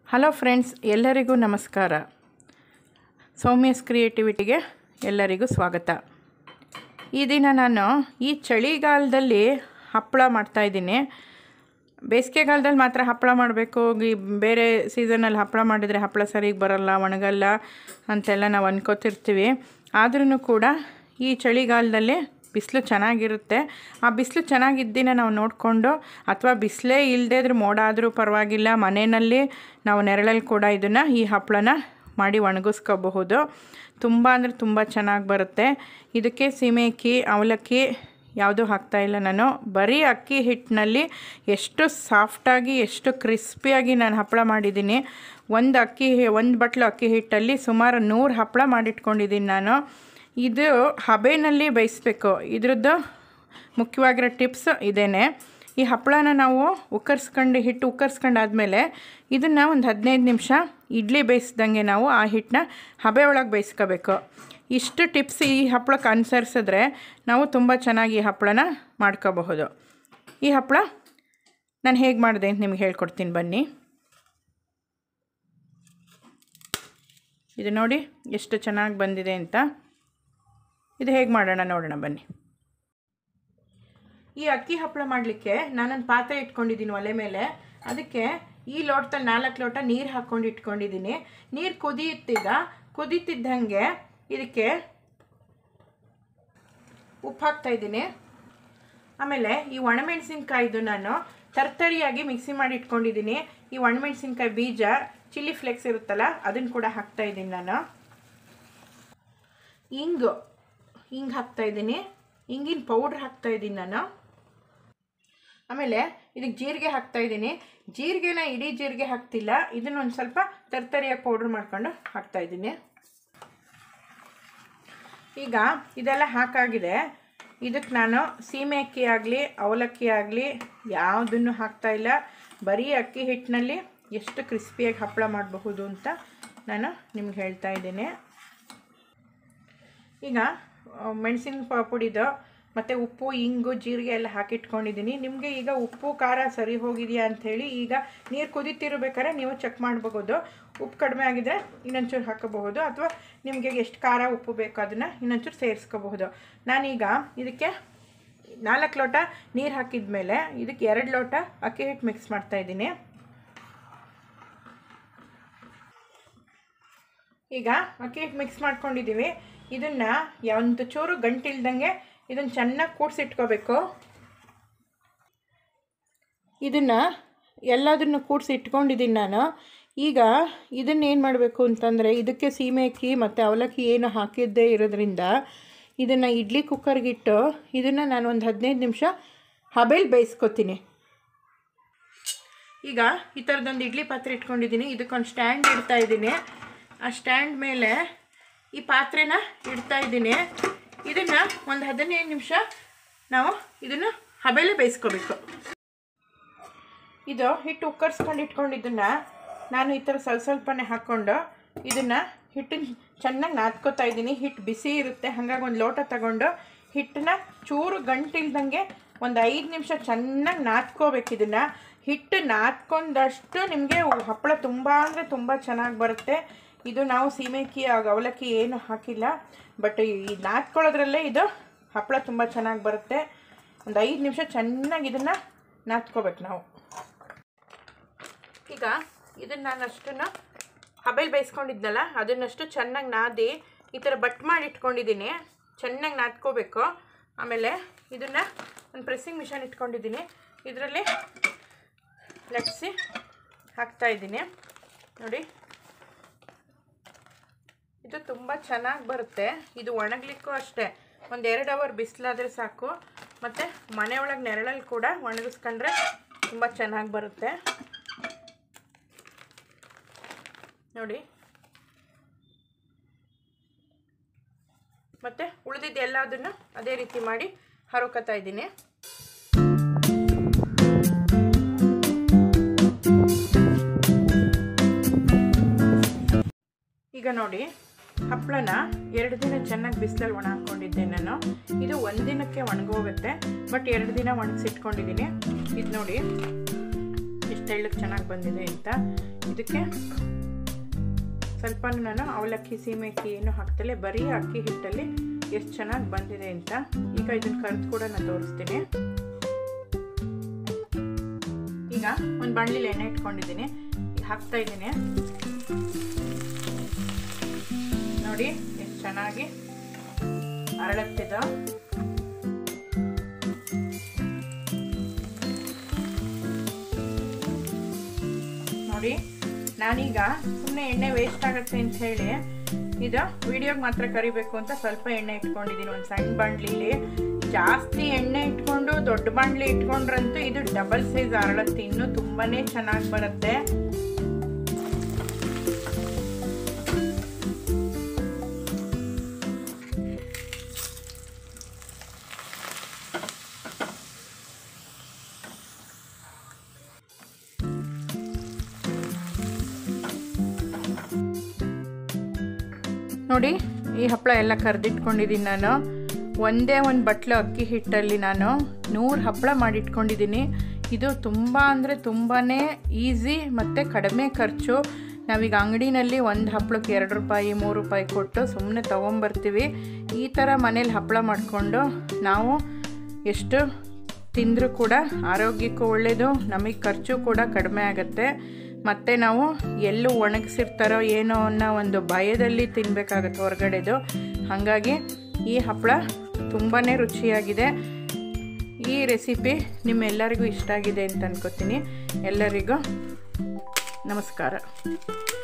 hello friends ಎಲ್ಲರಿಗೂ ನಮಸ್ಕಾರ ಸೌಮ್ಯಸ್ ಕ್ರಿಯೇಟಿವಿಟಿಗೆ ಎಲ್ಲರಿಗೂ ಸ್ವಾಗತ ಈ ದಿನ ನಾನು ಈ ಚಳಿಗಾಲದಲ್ಲಿ ಹಪ್ಪಳ ಮಾಡ್ತಾಯಿದ್ದೀನಿ ಬೇಸಿಗೆಗಾಲದಲ್ಲಿ ಮಾತ್ರ ಹಪ್ಪಳ ಮಾಡಬೇಕು ಈ ಬೇರೆ ಸೀಸನಲ್ಲಿ ಹಪ್ಪಳ ಮಾಡಿದರೆ ಹಪ್ಪಳ ಸರಿಗೆ ಬರಲ್ಲ ಒಣಗಲ್ಲ ಅಂತೆಲ್ಲ ನಾವು ಅನ್ಕೋತಿರ್ತೀವಿ ಆದ್ರೂ ಕೂಡ ಈ ಚಳಿಗಾಲದಲ್ಲಿ ಬಿಸಿಲು ಚೆನ್ನಾಗಿರುತ್ತೆ ಆ ಬಿಸಿಲು ಚೆನ್ನಾಗಿದ್ದಿನ ನಾವು ನೋಡಿಕೊಂಡು ಅಥವಾ ಬಿಸಿಲೇ ಇಲ್ಲದೇ ಇದ್ರೆ ಮೋಡ ಆದರೂ ಪರವಾಗಿಲ್ಲ ಮನೆಯಲ್ಲಿ ನಾವು ನೆರಳಲ್ಲಿ ಕೂಡ ಇದನ್ನು ಈ ಹಪ್ಪಳನ ಮಾಡಿ ಒಣಗಿಸ್ಕೋಬಹುದು ತುಂಬ ಅಂದರೆ ತುಂಬ ಚೆನ್ನಾಗಿ ಬರುತ್ತೆ ಇದಕ್ಕೆ ಸೀಮೆ ಅಕ್ಕಿ ಅವಲಕ್ಕಿ ಯಾವುದೂ ಹಾಕ್ತಾಯಿಲ್ಲ ನಾನು ಬರೀ ಅಕ್ಕಿ ಹಿಟ್ಟಿನಲ್ಲಿ ಎಷ್ಟು ಸಾಫ್ಟಾಗಿ ಎಷ್ಟು ಕ್ರಿಸ್ಪಿಯಾಗಿ ನಾನು ಹಪ್ಪಳ ಮಾಡಿದ್ದೀನಿ ಒಂದು ಅಕ್ಕಿ ಒಂದು ಬಟ್ಲು ಅಕ್ಕಿ ಹಿಟ್ಟಲ್ಲಿ ಸುಮಾರು ನೂರು ಹಪ್ಪಳ ಮಾಡಿಟ್ಕೊಂಡಿದ್ದೀನಿ ನಾನು ಇದು ಹಬೆನಲ್ಲಿ ಬೇಯಿಸ್ಬೇಕು ಇದ್ರದ್ದು ಮುಖ್ಯವಾಗಿರೋ ಟಿಪ್ಸ್ ಇದೇನೆ ಈ ಹಪ್ಪಳನ ನಾವು ಉಕ್ಕರ್ಸ್ಕೊಂಡು ಹಿಟ್ಟು ಉಕ್ಕರ್ಸ್ಕೊಂಡು ಆದಮೇಲೆ ಇದನ್ನು ಒಂದು ಹದಿನೈದು ನಿಮಿಷ ಇಡ್ಲಿ ಬೇಯಿಸ್ದಂಗೆ ನಾವು ಆ ಹಿಟ್ಟನ್ನ ಹಬೆ ಒಳಗೆ ಬೇಯಿಸ್ಕೋಬೇಕು ಇಷ್ಟು ಟಿಪ್ಸ್ ಈ ಹಪ್ಪಳಕ್ಕೆ ಅನುಸರಿಸಿದ್ರೆ ನಾವು ತುಂಬ ಚೆನ್ನಾಗಿ ಈ ಹಪ್ಪಳನ ಮಾಡ್ಕೋಬಹುದು ಈ ಹಪ್ಪಳ ನಾನು ಹೇಗೆ ಮಾಡಿದೆ ಅಂತ ನಿಮ್ಗೆ ಹೇಳ್ಕೊಡ್ತೀನಿ ಬನ್ನಿ ಇದು ನೋಡಿ ಎಷ್ಟು ಚೆನ್ನಾಗಿ ಬಂದಿದೆ ಅಂತ ಇದು ಹೇಗೆ ಮಾಡೋಣ ನೋಡೋಣ ಬನ್ನಿ ಈ ಅಕ್ಕಿ ಹಪ್ಪಳ ಮಾಡಲಿಕ್ಕೆ ನಾನೊಂದು ಪಾತ್ರೆ ಇಟ್ಕೊಂಡಿದ್ದೀನಿ ಒಲೆ ಮೇಲೆ ಅದಕ್ಕೆ ಈ ಲೋಟದಲ್ಲಿ ನಾಲ್ಕು ಲೋಟ ನೀರು ಹಾಕ್ಕೊಂಡು ಇಟ್ಕೊಂಡಿದ್ದೀನಿ ನೀರು ಕುದಿಯುತ್ತೀಗ ಕುದೀತಿದ್ದಂಗೆ ಇದಕ್ಕೆ ಉಪ್ಪು ಹಾಕ್ತಾ ಇದ್ದೀನಿ ಆಮೇಲೆ ಈ ಒಣಮೆಣಸಿನ್ಕಾಯಿದು ನಾನು ತರ್ತರಿಯಾಗಿ ಮಿಕ್ಸಿ ಮಾಡಿ ಇಟ್ಕೊಂಡಿದ್ದೀನಿ ಈ ಒಣಮೆಣಸಿನ್ಕಾಯಿ ಬೀಜ ಚಿಲ್ಲಿ ಫ್ಲೆಕ್ಸ್ ಇರುತ್ತಲ್ಲ ಅದನ್ನು ಕೂಡ ಹಾಕ್ತಾ ಇದ್ದೀನಿ ನಾನು ಇಂಗು ಹಿಂಗೆ ಹಾಕ್ತಾ ಇದ್ದೀನಿ ಹಿಂಗಿನ ಪೌಡ್ರ್ ಹಾಕ್ತಾ ಇದ್ದೀನಿ ನಾನು ಆಮೇಲೆ ಇದಕ್ಕೆ ಜೀರಿಗೆ ಹಾಕ್ತಾ ಇದ್ದೀನಿ ಜೀರಿಗೆನ ಇಡೀ ಜೀರಿಗೆ ಹಾಕ್ತಿಲ್ಲ ಇದನ್ನ ಒಂದು ಸ್ವಲ್ಪ ತರ್ತರಿಯಾಗಿ ಪೌಡ್ರ್ ಮಾಡ್ಕೊಂಡು ಹಾಕ್ತಾ ಇದ್ದೀನಿ ಈಗ ಇದೆಲ್ಲ ಹಾಕಾಗಿದೆ ಇದಕ್ಕೆ ನಾನು ಸೀಮೆ ಅಕ್ಕಿ ಆಗಲಿ ಅವಲಕ್ಕಿ ಆಗಲಿ ಯಾವುದನ್ನು ಹಾಕ್ತಾ ಇಲ್ಲ ಬರೀ ಅಕ್ಕಿ ಹಿಟ್ಟಿನಲ್ಲಿ ಎಷ್ಟು ಕ್ರಿಸ್ಪಿಯಾಗಿ ಹಪ್ಪಳ ಮಾಡಬಹುದು ಅಂತ ನಾನು ನಿಮ್ಗೆ ಹೇಳ್ತಾ ಇದ್ದೀನಿ ಈಗ ಮೆಣಸಿನ ಪುಡಿದು ಮತ್ತು ಉಪ್ಪು ಇಂಗು ಜೀರಿಗೆ ಎಲ್ಲ ಹಾಕಿಟ್ಕೊಂಡಿದ್ದೀನಿ ನಿಮಗೆ ಈಗ ಉಪ್ಪು ಖಾರ ಸರಿ ಹೋಗಿದೆಯಾ ಅಂಥೇಳಿ ಈಗ ನೀರು ಕುದೀತಿರ್ಬೇಕಾದ್ರೆ ನೀವು ಚೆಕ್ ಮಾಡಬಹುದು ಉಪ್ಪು ಕಡಿಮೆ ಆಗಿದೆ ಇನ್ನೊಂಚೂರು ಹಾಕಬಹುದು ಅಥವಾ ನಿಮಗೆ ಎಷ್ಟು ಖಾರ ಉಪ್ಪು ಬೇಕು ಅದನ್ನು ಇನ್ನೊಂಚೂರು ಸೇರಿಸ್ಕೋಬಹುದು ನಾನೀಗ ಇದಕ್ಕೆ ನಾಲ್ಕು ಲೋಟ ನೀರು ಹಾಕಿದ ಮೇಲೆ ಇದಕ್ಕೆ ಎರಡು ಲೋಟ ಅಕ್ಕಿ ಹಿಟ್ಟು ಮಿಕ್ಸ್ ಮಾಡ್ತಾಯಿದ್ದೀನಿ ಈಗ ಅಕ್ಕಿ ಹಿಟ್ಟು ಮಿಕ್ಸ್ ಮಾಡ್ಕೊಂಡಿದ್ದೀವಿ ಇದನ್ನು ಒಂದು ಚೂರು ಗಂಟಿಲ್ದಂಗೆ ಇದನ್ನು ಚೆನ್ನಾಗಿ ಕೂಡಿಸಿಟ್ಕೋಬೇಕು ಇದನ್ನು ಎಲ್ಲದನ್ನು ಕೂಡಿಸಿ ಇಟ್ಕೊಂಡಿದ್ದೀನಿ ನಾನು ಈಗ ಇದನ್ನು ಏನು ಮಾಡಬೇಕು ಅಂತಂದರೆ ಇದಕ್ಕೆ ಸೀಮೆ ಅಕ್ಕಿ ಮತ್ತು ಅವಲಕ್ಕಿ ಏನು ಹಾಕಿದ್ದೇ ಇರೋದ್ರಿಂದ ಇದನ್ನು ಇಡ್ಲಿ ಕುಕ್ಕರ್ಗಿಟ್ಟು ಇದನ್ನು ನಾನು ಒಂದು ಹದಿನೈದು ನಿಮಿಷ ಹಬೇಲಿ ಬೇಯಿಸ್ಕೊತೀನಿ ಈಗ ಈ ಥರದೊಂದು ಇಡ್ಲಿ ಪಾತ್ರೆ ಇಟ್ಕೊಂಡಿದ್ದೀನಿ ಇದಕ್ಕೊಂದು ಸ್ಟ್ಯಾಂಡ್ ಇಡ್ತಾ ಇದ್ದೀನಿ ಆ ಸ್ಟ್ಯಾಂಡ್ ಮೇಲೆ ಈ ಪಾತ್ರೆನ ಇಡ್ತಾ ಇದ್ದೀನಿ ಇದನ್ನು ಒಂದು ಹದಿನೈದು ನಿಮಿಷ ನಾವು ಇದನ್ನು ಹಬೇಲೆ ಬೇಯಿಸ್ಕೋಬೇಕು ಇದು ಹಿಟ್ಟು ಉಕ್ಕರ್ಸ್ಕೊಂಡು ಇಟ್ಕೊಂಡಿದ್ದನ್ನು ನಾನು ಈ ಥರ ಸ್ವಲ್ಪ ಸ್ವಲ್ಪನೇ ಹಾಕ್ಕೊಂಡು ಇದನ್ನು ಹಿಟ್ಟನ್ನು ಚೆನ್ನಾಗಿ ನಾದ್ಕೋತಾ ಇದ್ದೀನಿ ಹಿಟ್ಟು ಬಿಸಿ ಇರುತ್ತೆ ಹಾಗಾಗಿ ಒಂದು ಲೋಟ ತಗೊಂಡು ಹಿಟ್ಟನ್ನ ಚೂರು ಗಂಟಿಲ್ದಂಗೆ ಒಂದು ಐದು ನಿಮಿಷ ಚೆನ್ನಾಗಿ ನಾದ್ಕೋಬೇಕು ಇದನ್ನು ಹಿಟ್ಟು ನಾದ್ಕೊಂಡಷ್ಟು ನಿಮಗೆ ಹಪ್ಪಳ ತುಂಬ ಅಂದರೆ ತುಂಬ ಚೆನ್ನಾಗಿ ಬರುತ್ತೆ ಇದು ನಾವು ಸೀಮೆಕ್ಕಿ ಅವಲಕ್ಕಿ ಏನು ಹಾಕಿಲ್ಲ ಬಟ್ ಈ ನಾದ್ಕೊಳ್ಳೋದ್ರಲ್ಲೇ ಇದು ಹಪ್ಪಳ ತುಂಬ ಚೆನ್ನಾಗಿ ಬರುತ್ತೆ ಒಂದು ಐದು ನಿಮಿಷ ಚೆನ್ನಾಗಿ ಇದನ್ನು ನಾದ್ಕೋಬೇಕು ನಾವು ಈಗ ಇದನ್ನು ನಾನು ಅಷ್ಟನ್ನು ಹಬೇಲಿ ಬೇಯಿಸ್ಕೊಂಡಿದ್ನಲ್ಲ ಅದನ್ನಷ್ಟು ಚೆನ್ನಾಗಿ ನಾದಿ ಈ ಥರ ಬಟ್ ಮಾಡಿ ಇಟ್ಕೊಂಡಿದ್ದೀನಿ ಚೆನ್ನಾಗಿ ನಾದ್ಕೋಬೇಕು ಆಮೇಲೆ ಇದನ್ನು ಒಂದು ಪ್ರೆಸ್ಸಿಂಗ್ ಮಿಷನ್ ಇಟ್ಕೊಂಡಿದ್ದೀನಿ ಇದರಲ್ಲಿ ಲಟ್ಸಿ ಹಾಕ್ತಾಯಿದ್ದೀನಿ ನೋಡಿ ಇದು ತುಂಬ ಚೆನ್ನಾಗಿ ಬರುತ್ತೆ ಇದು ಒಣಗಲಿಕ್ಕೂ ಅಷ್ಟೇ ಒಂದು ಎರಡು ಅವರ್ ಬಿಸಿಲಾದರೆ ಸಾಕು ಮತ್ತು ಮನೆಯೊಳಗೆ ನೆರಳಲ್ಲಿ ಕೂಡ ಒಣಗಿಸ್ಕೊಂಡ್ರೆ ತುಂಬ ಚೆನ್ನಾಗಿ ಬರುತ್ತೆ ನೋಡಿ ಮತ್ತು ಉಳಿದಿದ್ದು ಎಲ್ಲದನ್ನು ಅದೇ ರೀತಿ ಮಾಡಿ ಹರೋಕತ್ತಾ ಇದ್ದೀನಿ ಈಗ ನೋಡಿ ಹಪ್ಪಳನ ಎರಡು ದಿನ ಚೆನ್ನಾಗಿ ಬಿಸಿಲಲ್ಲಿ ಒಣ ಹಾಕ್ಕೊಂಡಿದ್ದೆ ನಾನು ಇದು ಒಂದು ದಿನಕ್ಕೆ ಒಣಗೋಗುತ್ತೆ ಬಟ್ ಎರಡು ದಿನ ಒಣಗಿಸಿಟ್ಕೊಂಡಿದ್ದೀನಿ ಇದು ನೋಡಿ ಎಷ್ಟು ತೆಳ್ಳಗೆ ಚೆನ್ನಾಗಿ ಬಂದಿದೆ ಅಂತ ಇದಕ್ಕೆ ಸ್ವಲ್ಪ ನಾನು ಅವಲಕ್ಕಿ ಸೀಮೆಕ್ಕಿ ಏನು ಹಾಕ್ತಲೇ ಬರೀ ಅಕ್ಕಿ ಹಿಟ್ಟಲ್ಲಿ ಎಷ್ಟು ಚೆನ್ನಾಗಿ ಬಂದಿದೆ ಅಂತ ಈಗ ಇದನ್ನು ಕರೆದು ಕೂಡ ನಾನು ತೋರಿಸ್ತೀನಿ ಈಗ ಒಂದು ಬಾಣಲಿಲಿ ಎಣ್ಣೆ ಇಟ್ಕೊಂಡಿದ್ದೀನಿ ಹಾಕ್ತಾ ಇದ್ದೀನಿ ನೋಡಿ ಎಷ್ಟು ಚೆನ್ನಾಗಿ ಅರಳತ್ತಿದ ನೋಡಿ ನಾನೀಗ ಸುಮ್ಮನೆ ಎಣ್ಣೆ ವೇಸ್ಟ್ ಆಗುತ್ತೆ ಅಂತ ಹೇಳಿ ಇದು ವಿಡಿಯೋಗೆ ಮಾತ್ರ ಕರಿಬೇಕು ಅಂತ ಸ್ವಲ್ಪ ಎಣ್ಣೆ ಇಟ್ಕೊಂಡಿದ್ದೀನಿ ಒಂದು ಸಣ್ಣ ಬಾಣಲಿಲಿ ಜಾಸ್ತಿ ಎಣ್ಣೆ ಇಟ್ಕೊಂಡು ದೊಡ್ಡ ಬಾಣಲಿ ಇಟ್ಕೊಂಡ್ರಂತೂ ಇದು ಡಬಲ್ ಸೈಜ್ ಅರಳತ್ತೆ ಇನ್ನು ತುಂಬಾನೇ ಚೆನ್ನಾಗಿ ಬರುತ್ತೆ ನೋಡಿ ಈ ಹಪ್ಪಳ ಎಲ್ಲ ಕರೆದಿಟ್ಕೊಂಡಿದ್ದೀನಿ ನಾನು ಒಂದೇ ಒಂದು ಬಟ್ಲು ಅಕ್ಕಿ ಹಿಟ್ಟಲ್ಲಿ ನಾನು ನೂರು ಹಪ್ಪಳ ಮಾಡಿಟ್ಕೊಂಡಿದ್ದೀನಿ ಇದು ತುಂಬ ಅಂದರೆ ತುಂಬಾ ಈಸಿ ಮತ್ತು ಕಡಿಮೆ ಖರ್ಚು ನಾವೀಗ ಅಂಗಡಿನಲ್ಲಿ ಒಂದು ಹಪ್ಪಳಕ್ಕೆ ಎರಡು ರೂಪಾಯಿ ಮೂರು ರೂಪಾಯಿ ಕೊಟ್ಟು ಸುಮ್ಮನೆ ತೊಗೊಂಬರ್ತೀವಿ ಈ ಥರ ಮನೇಲಿ ಹಪ್ಪಳ ಮಾಡಿಕೊಂಡು ನಾವು ಎಷ್ಟು ತಿಂದರೂ ಕೂಡ ಆರೋಗ್ಯಕ್ಕೂ ಒಳ್ಳೆಯದು ನಮಗೆ ಖರ್ಚು ಕೂಡ ಕಡಿಮೆ ಆಗುತ್ತೆ ಮತ್ತು ನಾವು ಎಲ್ಲೂ ಒಣಗಿಸಿರ್ತಾರೋ ಏನೋ ಅನ್ನೋ ಒಂದು ಭಯದಲ್ಲಿ ತಿನ್ನಬೇಕಾಗತ್ತೆ ಹೊರಗಡೆದು ಹಾಗಾಗಿ ಈ ಹಪ್ಪಳ ತುಂಬಾ ರುಚಿಯಾಗಿದೆ ಈ ರೆಸಿಪಿ ನಿಮ್ಮೆಲ್ಲರಿಗೂ ಇಷ್ಟ ಆಗಿದೆ ಅಂತ ಅನ್ಕೋತೀನಿ ಎಲ್ಲರಿಗೂ ನಮಸ್ಕಾರ